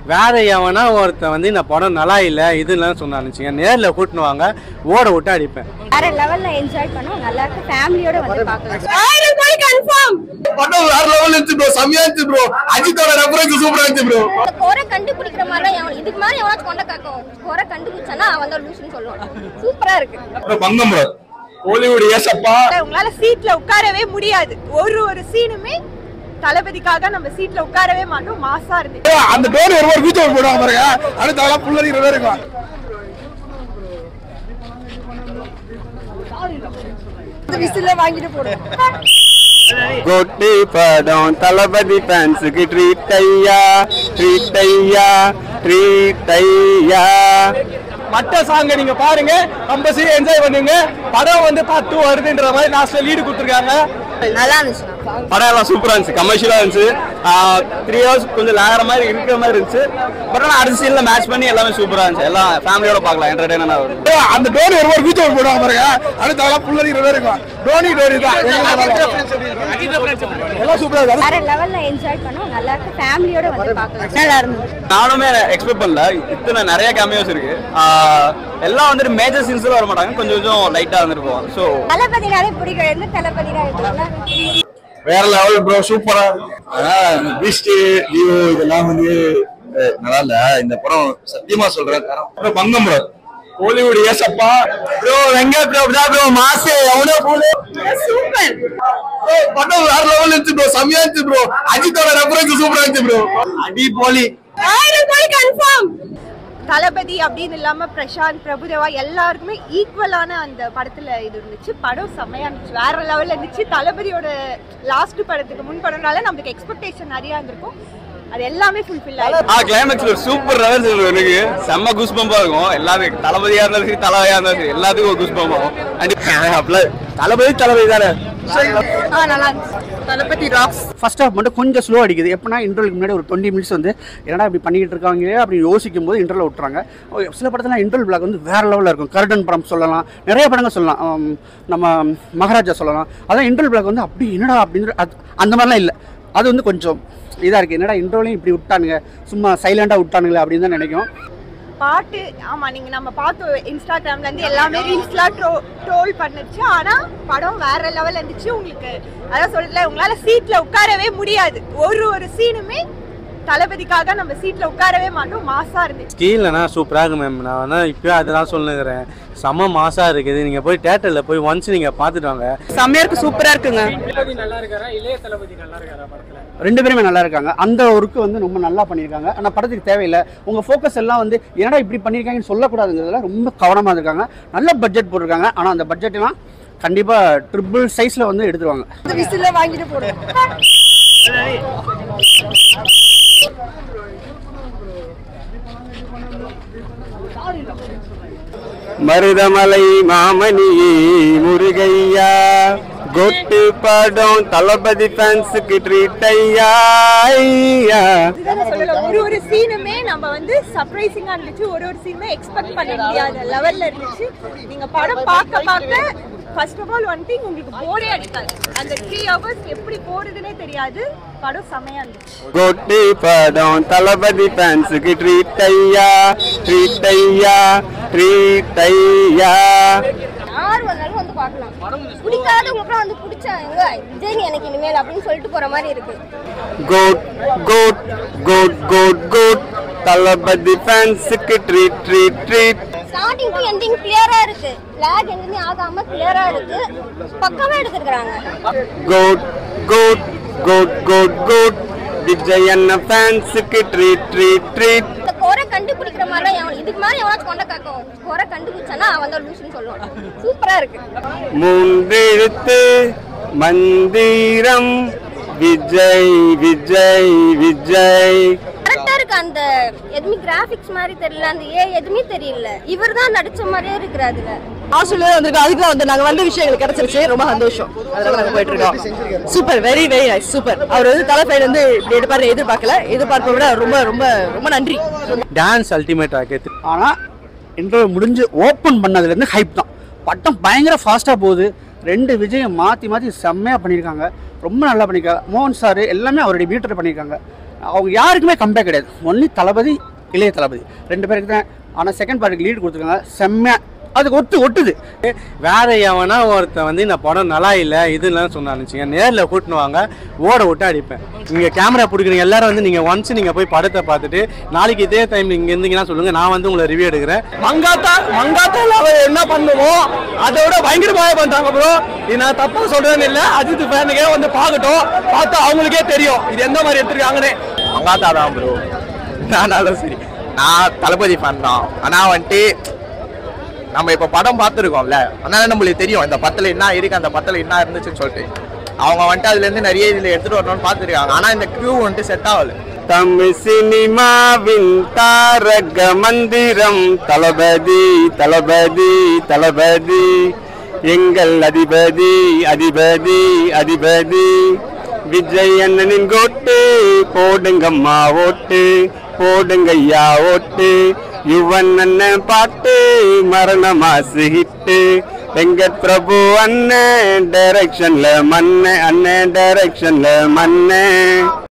வேற எவனா ஒருத்தன் வந்து இந்த படம் நல்லா இல்லை இதுலாம் சொன்னாருச்சுங்க நேரில் கூட்டின்னு வாங்க ஓட விட்டு அடிப்பேன் வேற லெவல்ல என்ஜாய் பண்ணோம் நல்லா இருக்கு ஃபேமிலியோட வந்து பார்க்கலாம் ஆயிரம் கோடி கன்ஃபார்ம் படம் வேற லெவல் இருந்துச்சு ப்ரோ செம்மையா இருந்துச்சு ப்ரோ அஜித்தோட ரெஃபரன்ஸ் சூப்பரா இருந்துச்சு ப்ரோ இந்த குறை கண்டுபிடிக்கிற மாதிரிலாம் எவன் இதுக்கு மாதிரி எவனாச்சும் கொண்ட காக்கும் குறை கண்டுபிடிச்சானா அவன் தான் லூசுன்னு சொல்லுவான் சூப்பரா இருக்கு பங்கம் ப்ரோ ஹாலிவுட் ஏசப்பா உங்களால சீட்ல உட்காரவே முடியாது ஒரு ஒரு சீனுமே தளபதிக்காக நம்ம சீட்ல உட்காரவே மாட்டோம் மாசா இருந்து அந்த டோர் ஒரு ஒரு வீச்சு போடுவாங்க பாருங்க அடுத்த புள்ளரிக்கிற பேர் இருக்கும் விசில வாங்கிட்டு போடுவோம் கொட்டி படம் தளபதி ஃபேன்ஸுக்கு ட்ரீட் ஐயா ட்ரீட் ஐயா ட்ரீட் ஐயா மற்ற சாங்க நீங்க பாருங்க கம்பல்சரி என்ஜாய் பண்ணுங்க படம் வந்து பார்த்து வருதுன்ற மாதிரி லாஸ்ட்ல லீடு கொடுத்துருக்காங்க நல்லா இருந்துச்சு படம் எல்லாம் சூப்பரா இருந்துச்சு கமர்ஷியலா இருந்துச்சு த்ரீ ஹவர்ஸ் கொஞ்சம் லேகிற மாதிரி இருக்கிற மாதிரி இருந்துச்சு பட் ஆனால் அடுத்த சீன்ல மேட்ச் பண்ணி எல்லாமே சூப்பரா இருந்துச்சு எல்லாம் ஃபேமிலியோட பார்க்கலாம் என்டர்டைனா வரும் அந்த டோர் ஒரு ஒரு வீச்சு போடுவாங்க பாருங்க அடுத்த புள்ளரிக்கிற பேர் இருக்கும் டோனி டோரி தான் எல்லாம் சூப்பரா இருக்கு வேற லெவல்ல என்ஜாய் பண்ணோம் நல்லா இருக்கு ஃபேமிலியோட வந்து பார்க்கலாம் நல்லா இருந்துச்சு நானுமே எக்ஸ்பெக்ட் பண்ணல இத்தனை நிறைய கேமியோஸ் இருக்கு ஆஹ் எல்லாம் வந்துட்டு மேஜர் சீன்ஸ்ல வர மாட்டாங்க கொஞ்சம் கொஞ்சம் லைட்டா வந்துட்டு போவாங்க ஸோ தளபதினாலே பிடிக்கும் எந்த தளபதினா இருக்குல்ல வேற லெவல் ப்ரோ சூப்பரா பீஸ்ட் லியோ இதெல்லாம் வந்து அஹ், நல்லா இல்ல இந்த படம் சத்தியமா சொல்றேன் அப்புறம் பங்கம் ப்ரோ ஹாலிவுட் ஏசப்பா ப்ரோ வெங்க ப்ரோ தான் ப்ரோ மாசு எவனோ போல சூப்பர் படம் வேற லெவல் இருந்துச்சு ப்ரோ செம்மையா இருந்துச்சு ப்ரோ அஜித்தோட ரெஃபரன்ஸ் சூப்பரா இருந்துச்சு ப்ரோ அடி போலி ஆயிரம் கோடி கன்ஃபார்ம் தளபதி அப்படின்னு இல்லாம பிரசாந்த் பிரபுதேவா எல்லாருக்குமே ஈக்குவலான அந்த படத்துல இது இருந்துச்சு படம் செம்மையா இருந்துச்சு வேற லெவல்ல இருந்துச்சு தளபதியோட லாஸ்ட் படத்துக்கு முன் படம்னால நமக்கு எக்ஸ்பெக்டேஷன் நிறைய இருந்திருக்கும் அது எல்லாமே ஃபுல்ஃபில் ஆயிடுச்சு ஆ கிளைமேக்ஸ்ல ஒரு சூப்பர் ரெவர்ஸ் எனக்கு செம்ம கூஸ் பம்பா இருக்கும் எல்லாருக்கும் தளபதியா இருந்தாலும் சரி தலைவையா இருந்தாலும் சரி எல்லாத்துக்கும் ஒரு கூஸ் பம்ப் ஆகும் அண்ட் தளபதி தளபதி தானே நல்லா இருந்துச்சு தளபதி ராக்ஸ் ஃபர்ஸ்ட் ஹாஃப் மட்டும் கொஞ்சம் ஸ்லோ அடிக்குது எப்படின்னா இன்டர்வலுக்கு முன்னாடி ஒரு டுவெண்ட்டி மினிட்ஸ் வந்து என்னடா இப்படி பண்ணிக்கிட்டு இருக்காங்க அப்படின்னு யோசிக்கும் போது இன்டர்வல் விட்டுறாங்க ஓ, சில படத்துல இன்டர்வல் பிளாக் வந்து வேற லெவலில் இருக்கும் கர்டன் படம் சொல்லலாம் நிறைய படங்கள் சொல்லலாம் ஆம், நம்ம மகாராஜா சொல்லலாம் அதான் இன்டர்வல் பிளாக் வந்து அப்படி என்னடா அப்படின்னு அது- அந்த மாதிரிலாம் இல்லை அது வந்து கொஞ்சம் இதாக இருக்குது என்னடா இன்டர்வலையும் இப்படி விட்டானுங்க சும்மா சைலண்டாக விட்டானுங்களே அப்படின்னு தான் நினைக்கும் பாட்டு ஆமா நீங்க நம்ம பார்த்து இன்ஸ்டாகிராம்ல இருந்து எல்லாமே ரீல்ஸ்லாம் ட்ரோ ட்ரோல் பண்ணுச்சு ஆனா படம் வேற லெவல்ல இருந்துச்சு உங்களுக்கு அதான் சொல்லல உங்களால சீட்ல உட்காரவே முடியாது ஒரு ஒரு சீனுமே தளபதிக்காக நம்ம சீட்ல உட்காரவே மாட்டோம் மாசா இருந்துச்சு ஸ்டீல்னா சூப்பராக இருக்கு மேம் நான் வந்து இப்போயும் அதெல்லாம் சொல்லுங்கிறேன் செம மாசா இருக்குது நீங்கள் போய் தேட்டரில் போய் ஒன்ஸ் நீங்கள் பார்த்துட்டு வாங்க செம்மையா இருக்கு சூப்பரா இருக்குங்க ரெண்டு பேருமே நல்லா இருக்காங்க அந்த ஒர்க்கு வந்து ரொம்ப நல்லா பண்ணியிருக்காங்க ஆனால் படத்துக்கு தேவையில்லை உங்கள் ஃபோக்கஸ் எல்லாம் வந்து என்னடா இப்படி பண்ணியிருக்காங்கன்னு சொல்லக்கூடாதுங்கிறதுல ரொம்ப கவனமாக இருக்காங்க நல்ல பட்ஜெட் போட்டிருக்காங்க ஆனால் அந்த பட்ஜெட்லாம் கண்டிப்பாக ட்ரிபிள் சைஸில் வந்து எடுத்துருவாங்க விசில வாங்கிட்டு போடுவோம் மருதமலை மாமணியே முருகையா கொட்டு படம் தளபதி ஃபேன்ஸுக்கு ட்ரீட் ஐயா ஐயா இதுதான் சொல்லல ஒரு ஒரு சீனுமே நம்ம வந்து சர்ப்ரைசிங்கா இருந்துச்சு ஒரு ஒரு சீனுமே எக்ஸ்பெக்ட் பண்ண முடியாத லெவல்ல இருந்துச்சு நீங்க படம் பார்க்க பார்க்க first of all one thing உங்களுக்கு போரே அடிக்காது அந்த த்ரீ ஹவர்ஸ் எப்படி போறதுனே தெரியாது படம் செமையா இருந்துச்சு கொட்டு படம் தளபதி ஃபேன்ஸுக்கு ட்ரீட் ஐயா ட்ரீட் ஐயா ட்ரீட் ஐயா யார் வந்தாலும் வந்து பார்க்கலாம் பிடிக்காதவங்களுக்குலாம் வந்து பிடிச்சாங்க விஜய் எனக்கு இனிமேல் அப்படின்னு சொல்லிட்டு போற மாதிரி இருக்கு GOAT GOAT GOAT GOAT GOAT Thalapathy ஃபேன்ஸுக்கு treat treat treat starting to ending கிளியரா இருக்கு லேக் எதுவுமே ஆகாம கிளியரா இருக்கு பக்கமா எடுத்துருக்காங்க GOAT GOAT GOAT GOAT GOAT Vijay அண்ணா ஃபேன்ஸுக்கு ட்ரீட் ட்ரீட் ட்ரீட் இந்த குறை கண்டுபிடிக்கிற மாதிரிலாம் எவன் இதுக்கு மாதிரி எவனாச்சும் கொண்ட காக்கும் குறை கண்டுபிடிச்சானா அவன் தான் லூசுன்னு சொல்லுவான் சூப்பரா இருக்கு மூன்றெழுத்து மந்திரம் விஜய் விஜய் விஜய் கரெக்டா இருக்கு அந்த எதுவுமே கிராபிக்ஸ் மாதிரி தெரியல அந்த ஏ எதுவுமே தெரியல இவர் தான் நடிச்ச மாதிரியே இருக்கு அதுல ஹாஸ்டல்ல வந்திருக்கோம் அதுக்கு தான் வந்து நாங்க வந்த விஷயம் எங்களுக்கு கிடைச்சிருச்சு ரொம்ப சந்தோஷம் அதனால நாங்க போயிட்டு இருக்கோம் super very very nice super அவர் வந்து தலைப்பையில வந்து இப்படி எடுப்பாரு எதிர்பார்க்கல எதிர்பார்ப்பை விட ரொம்ப ரொம்ப ரொம்ப நன்றி டான்ஸ் அல்டிமேட் ஆக்கியது ஆனால் இன்டர்வியூ முடிஞ்சு ஓப்பன் பண்ணதுலேருந்து ஹைப் தான் பட்டம் பயங்கர ஃபாஸ்ட்டாக போகுது ரெண்டு விஜயம் மாற்றி மாற்றி செம்மையாக பண்ணியிருக்காங்க ரொம்ப நல்லா பண்ணியிருக்காங்க மோகன் சார் எல்லாமே அவருடைய மீட்டர் பண்ணியிருக்காங்க அவங்க யாருக்குமே கம்பேக் கிடையாது ஒன்லி தளபதி இளைய தளபதி ரெண்டு பேருக்கு தான் ஆனால் செகண்ட் பார்ட்டுக்கு லீட் கொடுத்துருக்காங்க செம்மையா அதுக்கு ஒத்து ஒட்டுது வேற எவனா ஒருத்தன் வந்து இந்த படம் நல்லா இல்லை இதுலாம் சொன்னானுச்சுங்க நேரில் கூட்டின்னு வாங்க ஓட விட்டு அடிப்பேன் நீங்க கேமரா பிடிக்கிறீங்க எல்லாரும் வந்து நீங்க ஒன்ஸ் நீங்க போய் படத்தை பார்த்துட்டு நாளைக்கு இதே டைம் இங்க இருந்தீங்கன்னா சொல்லுங்க நான் வந்து உங்களை ரிவ்யூ எடுக்கிறேன் மங்காத்தா மங்காத்தால அவ என்ன பண்ணுமோ அதை விட பயங்கரமாக பண்றாங்க ப்ரோ இது நான் தப்பா சொல்றேன்னு இல்ல அஜித் ஃபேனுக்கே வந்து பார்க்கட்டும் பார்த்தா அவங்களுக்கே தெரியும் இது எந்த மாதிரி எடுத்திருக்காங்கன்னு மங்காத்தா தான் ப்ரோ நானாலும் சரி நான் தளபதி ஃபேன் தான் ஆனா வந்துட்டு நம்ம இப்ப படம் பார்த்துருக்கோம்ல அதனால நம்மளுக்கு தெரியும் இந்த படத்துல என்ன இருக்கு அந்த படத்துல என்ன இருந்துச்சுன்னு சொல்லிட்டு அவங்க வந்துட்டு அதுல இருந்து நிறைய இதுல எடுத்துட்டு வரணும்னு பார்த்துருக்காங்க ஆனா இந்த கியூ வந்துட்டு செட் ஆகல தமிழ் சினிமாவின் தாரக மந்திரம் தளபதி தளபதி தளபதி எங்கள் அதிபதி அதிபதி அதிபதி விஜய் அண்ணனின் கோட்டு போடுங்கம்மா ஓட்டு போடுங்கய்யா ஓட்டு யுவன் அண்ணன் பாட்டு மரண மாசு ஹிட்டு வெங்கட் பிரபு அண்ணன் டைரக்ஷன்ல மண்ண அண்ணன் டைரக்ஷன்ல மண்ண